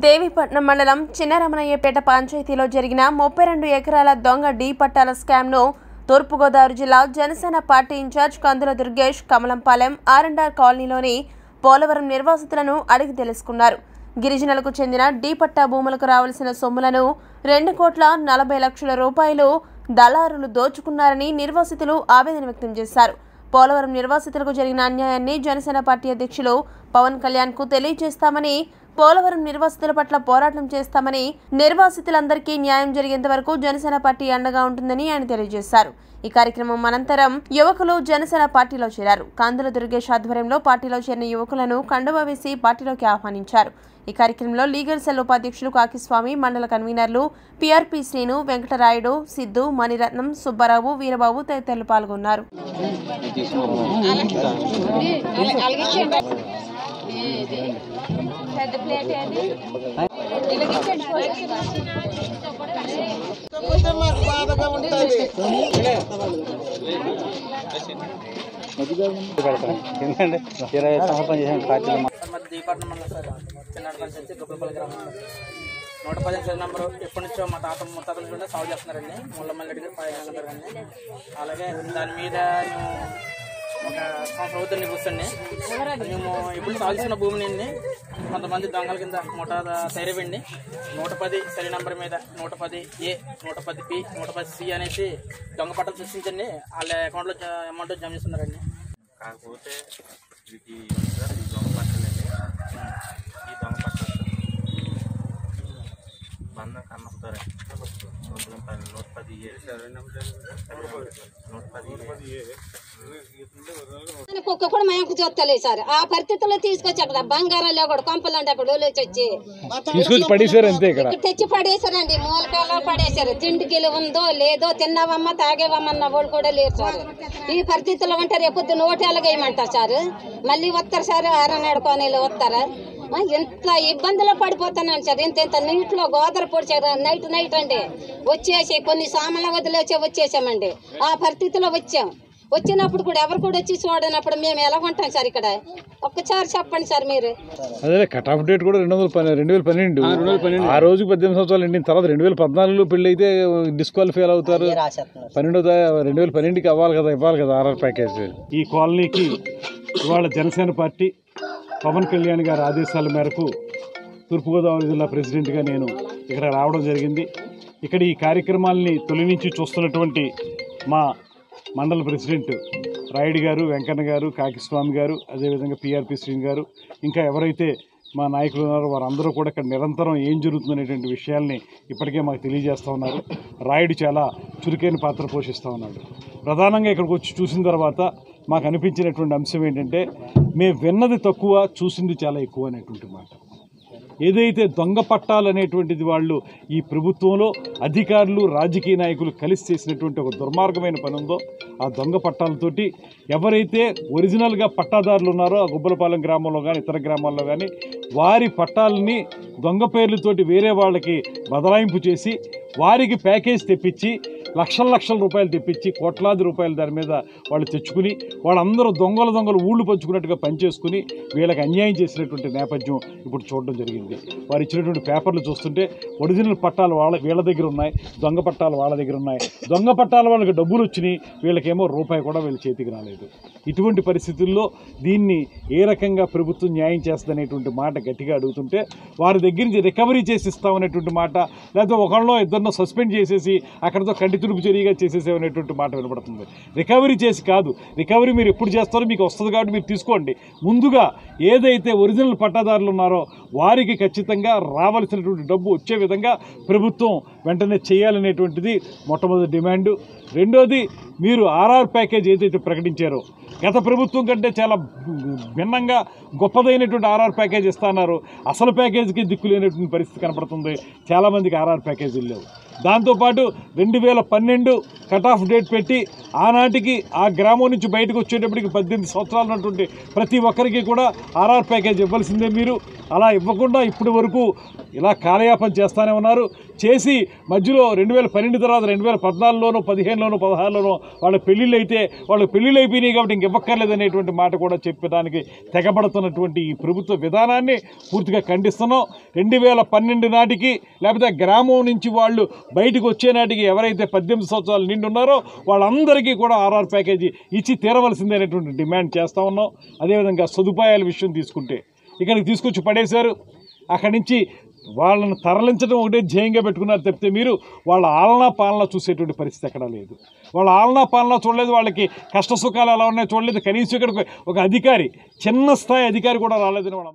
దేవీపట్నం మండలం చిన్నరమణయ్యపేట పంచాయతీలో జరిగిన ముప్పై రెండు ఎకరాల దొంగ డీ పట్టాల స్కామ్ను తూర్పుగోదావరి జిల్లా Janasena party incharge Kandula Durgesh Kamalampalem R and R కాలనీలోని పోలవరం నిర్వాసితులను అడిగి తెలుసుకున్నారు గిరిజనులకు చెందిన డీ పట్టా భూములకు రావాల్సిన సొమ్ములను రెండు కోట్ల నలభై లక్షల రూపాయలు దళారులు దోచుకున్నారని నిర్వాసితులు ఆవేదన వ్యక్తం చేశారు పోలవరం నిర్వాసితులకు జరిగిన అన్యాయాన్ని జనసేన పార్టీ అధ్యక్షులు పవన్ కళ్యాణ్ కు తెలియజేస్తామని పోలవరం నిర్వాసితుల పట్ల పోరాటం చేస్తామని నిర్వాసితులందరికీ న్యాయం జరిగేంత వరకు జనసేన పార్టీ అండగా ఉంటుందని ఆయన తెలియజేశారు ఈ కార్యక్రమం అనంతరం యువకులు జనసేన పార్టీలో చేరారు కాందుల దుర్గేష్ ఆధ్వర్యంలో పార్టీలో చేరిన యువకులను కండువా వేసి పార్టీలోకి ఆహ్వానించారు ఈ కార్యక్రమంలో లీగల్ సెల్ ఉపాధ్యక్షులు కాకిస్వామి మండల కన్వీనర్లు పిఆర్పి శ్రీను వెంకటరాయుడు సిద్ధు మణిరత్నం సుబ్బారావు వీరబాబు తదితరులు పాల్గొన్నారు పెద్ద ప్లేట్ ఏది ఇలాగిచ్చండి కాకపోతే మాకు బాధగా ఉంటుంది ఎందుకంటే ఇరవై సంవత్సరం చేసిన పార్టీలో మరి దీపావళి మండలం సార్ చిన్నాడు పంచాయతీ గుబ్బలపల్లి గ్రామం నూట పదిహేను నెంబర్ ఎప్పటి నుంచో మా తాత ముత్తాతల నుండి సాగు చేస్తున్నారండి ముళ్ళమల్లి గారు పై నెంబర్ కానీ అలాగే దాని మీద మేము ఒక సంవత్సరం అవుతుంది కూర్చొని మేము ఇప్పుడు సాగు చేసిన భూమిని కొంతమంది దొంగల కింద ముఠా తయారైండి నూట పది సరి నెంబర్ మీద నూట పది ఏ నూట పది పి నూట పది సి అనేసి దొంగ పట్టలు సృష్టించండి వాళ్ళ అకౌంట్లో అమౌంట్ జమ చేస్తున్నారండి కాకపోతే ఇది ఉంది సార్ ఈ దొంగ పట్టలండి ఈ దొంగ పట్టలు బంధం కన్నపుతారండి నూట పది ఏ నూట పది ఏ కుక్క కూడా మేము చూస్తలేదు సార్ ఆ పరిస్థితుల్లో తీసుకొచ్చి అక్కడ బంగారంలో కూడా కొంపలంటే అక్కడ వదిలేసి వచ్చి తీసుకొచ్చి పడేశారు అంతే ఇక్కడ ఇక్కడ తెచ్చి పడేశారండి మూలకాల్లో పడేశారు తిండికి ఉందో లేదో తిన్నావమ్మా తాగేవమ్మన్న వాళ్ళు కూడా లేరు సార్ ఈ పరిస్థితుల్లో ఉంటారు రేపు నోటి ఎలాగేయమంటారు సార్ మళ్ళీ వస్తారు సార్ ఆరనాడు కోనేలు వస్తారా ఆ, ఎంత ఇబ్బందులు పడిపోతున్నాను సార్ ఇంత ఇంత నీటిలో గోదర పొడిచారు నైట్ నైట్ అండి వచ్చేసి కొన్ని సామాన్లు వదిలేసి వచ్చేసామండి ఆ పరిస్థితిలో వచ్చాం వచ్చినప్పుడు కూడా ఎవరు కూడా వచ్చి చూడనప్పుడు మేము ఎలా ఉంటాం సార్ ఇక్కడ ఒక్కసారి చెప్పండి సార్ మీరు అదే కట్ ఆఫ్ డేట్ కూడా రెండు వందల పన్నెండు రెండు వేల పన్నెండు ఆ రోజు పద్దెనిమిది సంవత్సరాలు ఎండిన తర్వాత రెండు వేల పద్నాలుగులో పెళ్లి అయితే డిస్క్వాలిఫై అవుతారు పన్నెండో తా- రెండు వేల పన్నెండుకి అవ్వాలి కదా ఇవ్వాలి కదా ఆర్ఆర్ ప్యాకేజ్ ఈ కాలనీకి ఇవాళ జనసేన పార్టీ పవన్ కళ్యాణ్ గారి ఆదేశాల మేరకు తూర్పుగోదావరి జిల్లా ప్రెసిడెంట్గా నేను ఇక్కడ రావడం జరిగింది ఇక్కడ ఈ కార్యక్రమాల్ని తొలి నుంచి చూస్తున్నటువంటి మా మండల ప్రెసిడెంట్ రాయుడు గారు వెంకన్న గారు కాకిస్వామి గారు అదేవిధంగా పిఆర్పి శ్రీని గారు ఇంకా ఎవరైతే మా నాయకులు ఉన్నారో వారందరూ కూడా ఇక్కడ నిరంతరం ఏం జరుగుతుందనేటువంటి విషయాల్ని ఇప్పటికే మాకు తెలియజేస్తూ ఉన్నారు రాయుడు చాలా చురుకైన పాత్ర పోషిస్తూ ఉన్నాడు ప్రధానంగా ఇక్కడికి వచ్చి చూసిన తర్వాత మాకు అనిపించినటువంటి అంశం ఏంటంటే మేము విన్నది తక్కువ చూసింది చాలా ఎక్కువ అనేటువంటి మాట ఏదైతే దొంగ పట్టాలు అనేటువంటిది వాళ్ళు ఈ ప్రభుత్వంలో అధికారులు రాజకీయ నాయకులు కలిసి చేసినటువంటి ఒక దుర్మార్గమైన పని ఉందో ఆ దొంగ పట్టాలతోటి ఎవరైతే ఒరిజినల్గా పట్టాదారులు ఉన్నారో ఆ గుబ్బలపాలెం గ్రామంలో కానీ ఇతర గ్రామాల్లో కానీ వారి పట్టాలని దొంగ పేర్లతోటి వేరే వాళ్ళకి బదలాయింపు చేసి వారికి ప్యాకేజ్ తెప్పించి లక్షల లక్షల రూపాయలు తెప్పించి కోట్లాది రూపాయలు దాని మీద వాళ్ళు తెచ్చుకుని వాళ్ళందరూ దొంగల దొంగలు ఊళ్ళు పంచుకున్నట్టుగా పనిచేసుకుని వీళ్ళకి అన్యాయం చేసినటువంటి నేపథ్యం ఇప్పుడు చూడడం జరిగింది వారు ఇచ్చినటువంటి పేపర్లు చూస్తుంటే ఒరిజినల్ పట్టాలు వాళ్ళ వీళ్ళ దగ్గర ఉన్నాయి దొంగ పట్టాలు వాళ్ళ దగ్గర ఉన్నాయి దొంగ పట్టాల వాళ్ళకి డబ్బులు వచ్చినాయి వీళ్ళకేమో రూపాయి కూడా వీళ్ళ చేతికి రాలేదు ఇటువంటి పరిస్థితుల్లో దీన్ని ఏ రకంగా ప్రభుత్వం న్యాయం చేస్తుందనేటువంటి మాట గట్టిగా అడుగుతుంటే వారి దగ్గర నుంచి రికవరీ చేసి ఇస్తామనేటువంటి మాట లేకపోతే ఒకళ్ళో ఇద్దరినో సస్పెండ్ చేసేసి అక్కడితో కంటి తుడుపు చర్యగా చేసేసేమనేటువంటి మాట వినపడుతుంది రికవరీ చేసి కాదు రికవరీ మీరు ఎప్పుడు చేస్తారో మీకు వస్తుంది కాబట్టి మీరు తీసుకోండి ముందుగా ఏదైతే ఒరిజినల్ పట్టాదారులు ఉన్నారో వారికి ఖచ్చితంగా రావాల్సినటువంటి డబ్బు వచ్చే విధంగా ప్రభుత్వం వెంటనే చేయాలనేటువంటిది మొట్టమొదటి డిమాండు రెండోది మీరు ఆర్ఆర్ ప్యాకేజ్ ఏదైతే ప్రకటించారో గత ప్రభుత్వం కంటే చాలా భిన్నంగా గొప్పదైనటువంటి ఆర్ఆర్ ప్యాకేజ్ ఇస్తున్నారు అసలు ప్యాకేజీకి దిక్కు లేనటువంటి పరిస్థితి కనపడుతుంది చాలామందికి ఆర్ఆర్ ప్యాకేజీలు లేవు దాంతోపాటు రెండు వేల పన్నెండు కట్ ఆఫ్ డేట్ పెట్టి ఆనాటికి ఆ గ్రామం నుంచి బయటకు వచ్చేటప్పటికి పద్దెనిమిది సంవత్సరాలు ఉన్నటువంటి ప్రతి ఒక్కరికి కూడా ఆర్ఆర్ ప్యాకేజ్ ఇవ్వాల్సిందే మీరు అలా ఇవ్వకుండా ఇప్పటి వరకు ఇలా కాలయాపన చేస్తానే ఉన్నారు చేసి మధ్యలో రెండు వేల పన్నెండు తర్వాత రెండు వేల పద్నాలుగులోనూ పదిహేనులోనూ పదహారులోనూ వాళ్ళ పెళ్ళిళ్ళు అయితే వాళ్ళ పెళ్ళిళ్ళు అయిపోయినాయి కాబట్టి ఇంక ఇవ్వక్కర్లేదు అనేటువంటి మాట కూడా చెప్పడానికి తెగబడుతున్నటువంటి ఈ ప్రభుత్వ విధానాన్ని పూర్తిగా ఖండిస్తున్నాం రెండు వేల పన్నెండు నాటికి లేకపోతే గ్రామం నుంచి వాళ్ళు బయటకు వచ్చే నాటికి ఎవరైతే పద్దెనిమిది సంవత్సరాలు నిండి ఉన్నారో వాళ్ళందరికీ కూడా ఆర్ఆర్ ప్యాకేజీ ఇచ్చి తీరవలసిందే అనేటువంటి డిమాండ్ చేస్తూ ఉన్నాం అదేవిధంగా సదుపాయాల విషయం తీసుకుంటే ఇక్కడికి తీసుకొచ్చి పడేశారు అక్కడి నుంచి వాళ్ళని తరలించడం ఒకటే ధ్యేయంగా పెట్టుకున్నారు తప్పితే మీరు వాళ్ళ ఆలనా పాలన చూసేటువంటి పరిస్థితి ఎక్కడా లేదు వాళ్ళ ఆలనా పాలన చూడలేదు వాళ్ళకి కష్ట సుఖాలు ఎలా ఉన్నాయో చూడలేదు కనీసం ఇక్కడికి ఒక అధికారి చిన్న స్థాయి అధికారి కూడా రాలేదని వాళ్ళ